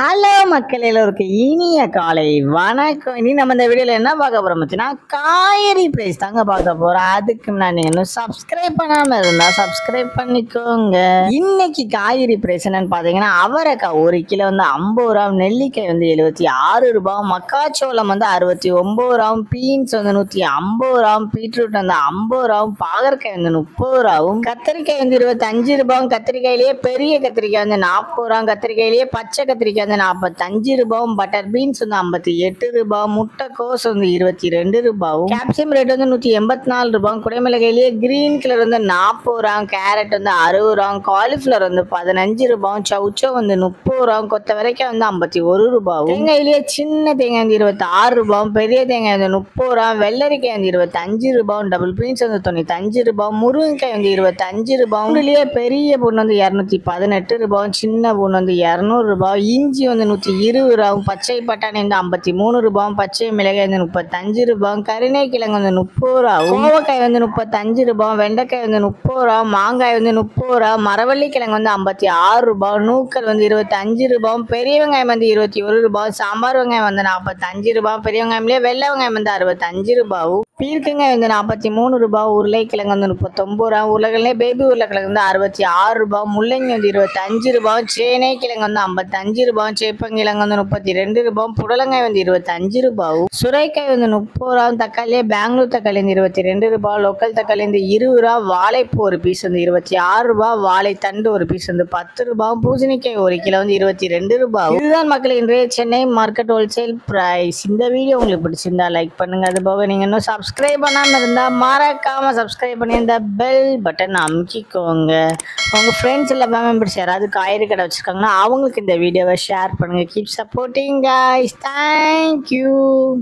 hello மக்கள் எல்லோருக்கும் இனிய காலை வணக்கம் இனி நம்ம இந்த வீடியோவில் என்ன பார்க்க போகிறோம் வச்சுன்னா காய்கறி ப்ரைஸ் தாங்க பார்க்க போகிறோம் அதுக்கு முன்னாடி நீங்கள் இன்னும் சப்ஸ்கிரைப் பண்ணாமல் இருந்தால் சப்ஸ்கிரைப் பண்ணிக்கோங்க இன்னைக்கு காய்கறி ப்ரைஸ் என்னன்னு பார்த்தீங்கன்னா அவரைக்காய் ஒரு கிலோ வந்து ஐம்பது ரூபா நெல்லிக்காய் வந்து எழுபத்தி ஆறு ரூபாய் மக்காச்சோளம் வந்து அறுபத்தி ஒம்பது ரூபாயும் பீன்ஸ் வந்து நூற்றி ஐம்பது ரூபாயும் பீட்ரூட் வந்து ஐம்பது ரூபாயும் பாகற்காய் வந்து முப்பது ரூபாயும் கத்திரிக்காய் வந்து இருபத்தஞ்சு ரூபாயும் கத்திரிக்காயிலேயே பெரிய கத்திரிக்காய் வந்து நாற்பது ரூபாயும் கத்திரிக்காயிலேயே பச்சை கத்திரிக்காய் வந்து நாற்பத்தஞ்சு ரூபாயும் பட்டர் பீன்ஸ் வந்து ஐம்பத்தி எட்டு ரூபாய் முட்டைக்கோஸ் வந்து இருபத்தி ரெண்டு ரூபாயும் கேப்சியம் ரேட் வந்து நூற்றி எண்பத்தி நாலு ரூபாயும் குடைமிளகாயிலேயே கிரீன் கலர் வந்து நாற்பது ரூபாயும் கேரட் வந்து அறுபது ரூபாயும் காலிஃப்ளவர் வந்து பதினஞ்சு ரூபாயும் சவுச்சோ வந்து முப்பது ரூபாயும் கொத்தவரைக்காய் வந்து ஐம்பத்தி ஒரு ரூபாயும் தேங்காயிலேயே சின்ன தேங்காய் வந்து இருபத்தி ஆறு ரூபாயும் பெரிய தேங்காய் வந்து முப்பது ரூபாயும் வெள்ளரிக்காய் வந்து இருபத்தஞ்சு ரூபாயும் டபுள் பீன்ஸ் வந்து தொண்ணூத்தஞ்சு ரூபாயும் முருங்கைக்காய் வந்து இருபத்தஞ்சு ரூபாயும் இதுலயே பெரிய பொண்ணு வந்து இரநூத்தி பதினெட்டு ரூபாயும் சின்ன பொண்ணு வந்து இரநூறு ரூபாய் இஞ்சி வந்து நூற்றி இருபது ரூபாயும் பச்சை பட்டாணி வந்து ஐம்பத்தி மூணு ரூபாயும் பச்சை மிளகாய் வந்து முப்பத்தஞ்சு ரூபாயும் கருணை கிழங்கு வந்து முப்பது ரூபாயும் கோவக்காய் வந்து முப்பத்தஞ்சு ரூபாயும் வெண்டைக்காய் வந்து முப்பது ரூபா மாங்காய் வந்து முப்பது ரூபா மரவள்ளி கிழங்கு வந்து ஐம்பத்தி ஆறு ரூபாய் நூக்கல் வந்து இருபத்தஞ்சு ரூபாயும் பெரிய வெங்காயம் வந்து இருபத்தி ஒரு ரூபாய் சாம்பார் வெங்காயம் வந்து நாற்பத்தஞ்சு ரூபாய் பெரிய வெங்காயம்லேயே வெள்ளை வெங்காயம் வந்து அறுபத்தஞ்சு ரூபாயும் பீர்க்கங்காய் வந்து நாற்பத்தி மூணு ரூபாய் உருளைக்கிழங்கு வந்து முப்பத்தொம்பது ரூபா உருளைக்கிழங்கு பேபி உருளைக்கிழங்கு வந்து அறுபத்தி ஆறு ரூபாய் முள்ளங்கி வந்து இருபத்தஞ்சு ரூபாய் சேனை கிழங்கு வந்து ஐம்பத்தஞ்சு ரூபாய் சேப்பங்கிழங்கு வந்து முப்பத்தி ரெண்டு ரூபாய் புடலங்காய் வந்து இருபத்தஞ்சு ரூபாயும் சுரைக்காய் வந்து முப்பது ரூபாயும் தக்காளியே பெங்களூர் தக்காளி வந்து இருபத்தி ரெண்டு ரூபாய் லோக்கல் தக்காளி வந்து இருபது ரூபா வாழைப்பூ ஒரு பீஸ் வந்து இருபத்தி ஆறு ரூபாய் வாழைத்தண்டு ஒரு பீஸ் வந்து பத்து ரூபாய் பூசணிக்காய் ஒரு கிலோ வந்து இருபத்தி ரெண்டு ரூபாய் இதுதான் மக்கள் இன்றைய சென்னை மார்க்கெட் ஹோல்சேல் பிரைஸ் இந்த வீடியோ உங்களுக்கு பிடிச்சிருந்தா லைக் பண்ணுங்க அது போக நீங்க இன்னும் சப்ஸ்கிரைப் பண்ணாம இருந்தா மறக்காம சப்ஸ்கிரைப் பண்ணி இந்த பெல் பட்டன் அமுக்கிக்கோங்க உங்க ஃப்ரெண்ட்ஸ் இல்லை மெம்பர்ஸ் யாராவது காய்கறி கடை வச்சிருக்காங்கன்னா அவங்களுக்கு இந்த வீடியோவை ஷேர் பண்ணுங்க கீப் சப்போர்ட்டிங் guys தேங்க்யூ